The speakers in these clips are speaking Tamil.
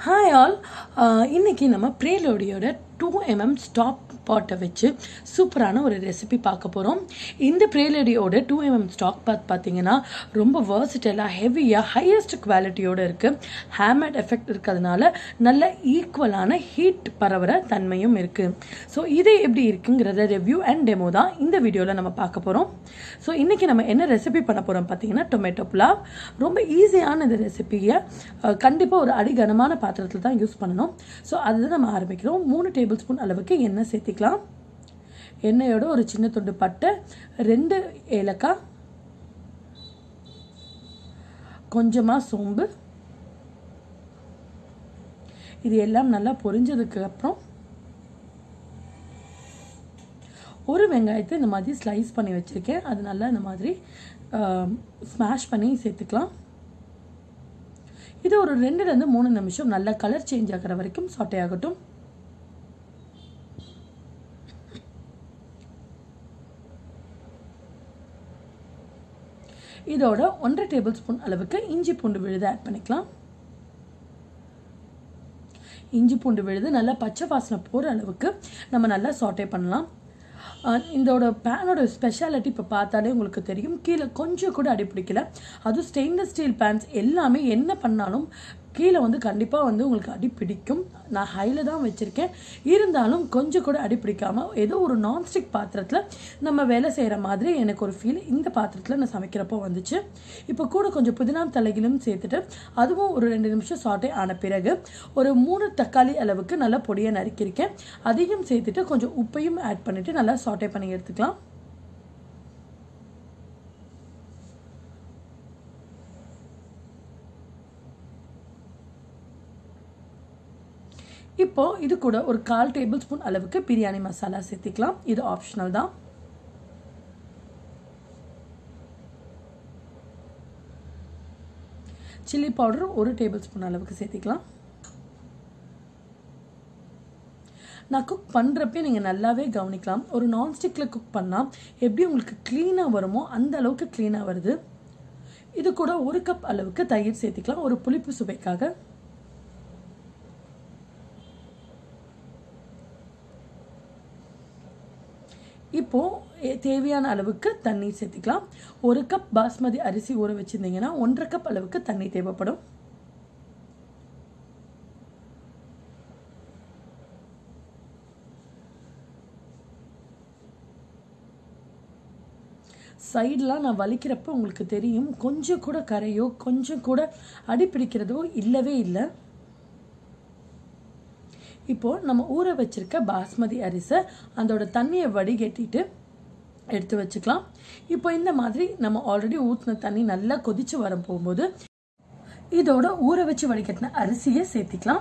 ஹாய் ஆல் இன்னைக்கு நம்ம ப்ரேலோடியோட டூ எம்எம் ஸ்டாப் பாட்டை வச்சு சூப்பரான ஒரு ரெசிபி பார்க்க போகிறோம் இந்த ப்ரேலடியோட டூ எம்எம் ஸ்டாக் பாட் பார்த்தீங்கன்னா ரொம்ப வேர்சிட்டலாக ஹெவியாக ஹையஸ்ட் குவாலிட்டியோடு இருக்குது ஹேமட் எஃபெக்ட் இருக்கிறதுனால நல்ல ஈக்குவலான ஹீட் பரவுற தன்மையும் இருக்குது ஸோ இது எப்படி இருக்குங்கிறத ரிவ்யூ அண்ட் டெமோ தான் இந்த வீடியோவில் நம்ம பார்க்க போகிறோம் ஸோ இன்றைக்கி நம்ம என்ன ரெசிபி பண்ண போகிறோம் பார்த்தீங்கன்னா டொமேட்டோ புலாவ் ரொம்ப ஈஸியான இந்த ரெசிபியை கண்டிப்பாக ஒரு அடிகனமான பாத்திரத்தில் தான் யூஸ் பண்ணணும் ஸோ அதுதான் நம்ம ஆரம்பிக்கிறோம் மூணு டேபிள் ஸ்பூன் அளவுக்கு எண்ணெய் சேர்த்திக்கலாம் எண்ணெயோட ஒரு சின்ன துண்டு பட்டை ரெண்டு ஏலக்காய் கொஞ்சமாக சோம்பு இது எல்லாம் நல்லா பொரிஞ்சதுக்கு அப்புறம் ஒரு வெங்காயத்தை இந்த மாதிரி ஸ்லைஸ் பண்ணி வச்சுருக்கேன் அது நல்லா இந்த மாதிரி ஸ்மாஷ் பண்ணி சேர்த்துக்கலாம் இது ஒரு ரெண்டுலேருந்து மூணு நிமிஷம் நல்லா கலர் சேஞ்ச் ஆகிற வரைக்கும் சாட்டை ஆகட்டும் இதோட ஒன்றரை டேபிள் ஸ்பூன் அளவுக்கு இஞ்சி பூண்டு விழுது ஆட் பண்ணிக்கலாம் இஞ்சி பூண்டு விழுது நல்லா பச்சை வாசனை போகிற அளவுக்கு நம்ம நல்லா சாட்டே பண்ணலாம் இதோட பேனோட ஸ்பெஷாலிட்டி இப்போ பார்த்தாலே உங்களுக்கு தெரியும் கீழே கொஞ்சம் கூட அடி பிடிக்கல அதுவும் ஸ்டெயின்லெஸ் ஸ்டீல் பேன்ஸ் எல்லாமே என்ன பண்ணாலும் கீழே வந்து கண்டிப்பாக வந்து உங்களுக்கு அடி பிடிக்கும் நான் ஹையில் தான் வச்சுருக்கேன் இருந்தாலும் கொஞ்சம் கூட அடி பிடிக்காமல் ஏதோ ஒரு நான்ஸ்டிக் பாத்திரத்தில் நம்ம வேலை செய்கிற மாதிரி எனக்கு ஒரு ஃபீல் இந்த பாத்திரத்தில் நான் சமைக்கிறப்போ வந்துச்சு இப்போ கூட கொஞ்சம் புதினா தலைகளும் சேர்த்துட்டு அதுவும் ஒரு ரெண்டு நிமிஷம் சாட்டே ஆன பிறகு ஒரு மூணு தக்காளி அளவுக்கு நல்லா பொடியை நறுக்கியிருக்கேன் அதையும் சேர்த்துட்டு கொஞ்சம் உப்பையும் ஆட் பண்ணிவிட்டு நல்லா சாட்டே பண்ணி எடுத்துக்கலாம் இப்போ இது கூட ஒரு கால் டேபிள் ஸ்பூன் அளவுக்கு பிரியாணி மசாலா சேர்த்திக்கலாம் இது ஆப்ஷனல் தான் சில்லி பவுடர் ஒரு டேபிள் ஸ்பூன் அளவுக்கு சேர்த்திக்கலாம் நான் குக் பண்ணுறப்பே நீங்கள் நல்லாவே கவனிக்கலாம் ஒரு நான்ஸ்டிக்கில் குக் பண்ணால் எப்படி உங்களுக்கு க்ளீனாக வருமோ அந்த அளவுக்கு க்ளீனாக வருது இது கூட ஒரு கப் அளவுக்கு தயிர் சேர்த்திக்கலாம் ஒரு புளிப்பு சுவைக்காக இப்போது தேவையான அளவுக்கு தண்ணி சேர்த்துக்கலாம் ஒரு கப் பாஸ்மதி அரிசி ஊற வச்சுருந்தீங்கன்னா ஒன்றரை கப் அளவுக்கு தண்ணி தேவைப்படும் சைடெலாம் நான் வலிக்கிறப்ப உங்களுக்கு தெரியும் கொஞ்சம் கூட கரையோ கொஞ்சம் கூட அடி பிடிக்கிறதோ இல்லவே இல்லை இப்போது நம்ம ஊற வச்சிருக்க பாஸ்மதி அரிசை அதோட தண்ணியை வடிகட்டிட்டு எடுத்து வச்சுக்கலாம் இப்போ இந்த மாதிரி நம்ம ஆல்ரெடி ஊற்றின தண்ணி நல்லா கொதிச்சு வர போகும்போது இதோட ஊற வச்சு வடிகட்டின அரிசியை சேர்த்திக்கலாம்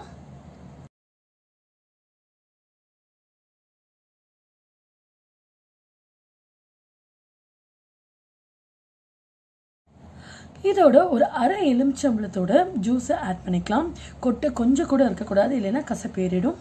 இதோட ஒரு அரை எலுமிச்சம்பளத்தோட ஜூஸை ஆட் பண்ணிக்கலாம் கொட்டை கொஞ்சம் கூட இருக்கக்கூடாது இல்லைன்னா கசப்பேறிடும்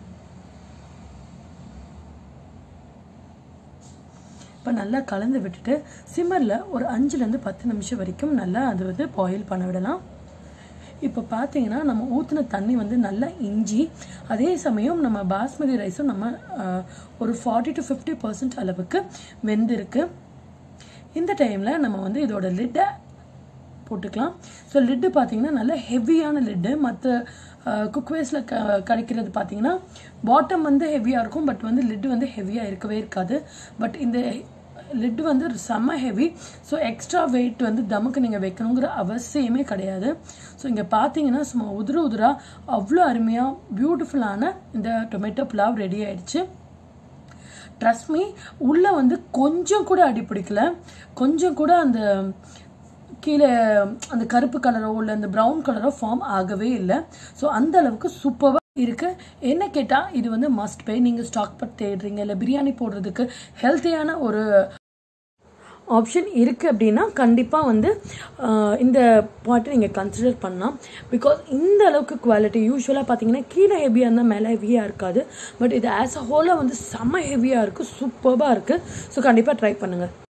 இப்போ நல்லா கலந்து விட்டுட்டு சிம்மரில் ஒரு அஞ்சுலேருந்து பத்து நிமிஷம் வரைக்கும் நல்லா அது வந்து பாயில் பண்ண விடலாம் இப்போ பார்த்தீங்கன்னா நம்ம ஊற்றின தண்ணி வந்து நல்லா இஞ்சி அதே சமயம் நம்ம பாஸ்மதி ரைஸும் நம்ம ஒரு ஃபார்ட்டி டு ஃபிஃப்டி பர்சன்ட் அளவுக்கு வெந்திருக்கு இந்த டைமில் நம்ம வந்து இதோட லிட்டை போட்டுக்கலாம் ஸோ லிட்டு பார்த்தீங்கன்னா நல்ல ஹெவியான லிட்டு மற்ற குக்வேஸில் க கிடைக்கிறது பார்த்தீங்கன்னா பாட்டம் வந்து ஹெவியாக இருக்கும் பட் வந்து லிட்டு வந்து ஹெவியாக இருக்கவே இருக்காது பட் இந்த லிட்டு வந்து செம்ம ஹெவி ஸோ எக்ஸ்ட்ரா வெயிட் வந்து தமுக்கு நீங்கள் வைக்கணுங்கிற அவசியமே கிடையாது ஸோ இங்கே பார்த்தீங்கன்னா சும்மா உதிர உதிரா அவ்வளோ அருமையாக பியூட்டிஃபுல்லான இந்த டொமேட்டோ புலாவ் ரெடி ஆயிடுச்சு ட்ரஸ்ட் மீ உள்ளே வந்து கொஞ்சம் கூட அடி பிடிக்கல கொஞ்சம் கூட அந்த கீழே அந்த கருப்பு கலரோ இல்லை அந்த ப்ரௌன் கலரோ ஃபார்ம் ஆகவே இல்லை ஸோ அந்த அளவுக்கு சூப்பராக இருக்கு என்ன கேட்டால் இது வந்து மஸ்ட் பே நீங்கள் ஸ்டாக் பட் தேடுறீங்க இல்லை பிரியாணி போடுறதுக்கு ஹெல்த்தியான ஒரு ஆப்ஷன் இருக்குது அப்படின்னா கண்டிப்பாக வந்து இந்த பாட்டை நீங்கள் கன்சிடர் பண்ணலாம் பிகாஸ் இந்த அளவுக்கு குவாலிட்டி யூஸ்வலாக பார்த்தீங்கன்னா கீழே ஹெவியாக இருந்தால் மேலே ஹெவியாக இருக்காது பட் இது ஆஸ் அ ஹோலாக வந்து செம்ம ஹெவியாக இருக்குது சூப்பராக இருக்குது ஸோ கண்டிப்பாக ட்ரை பண்ணுங்கள்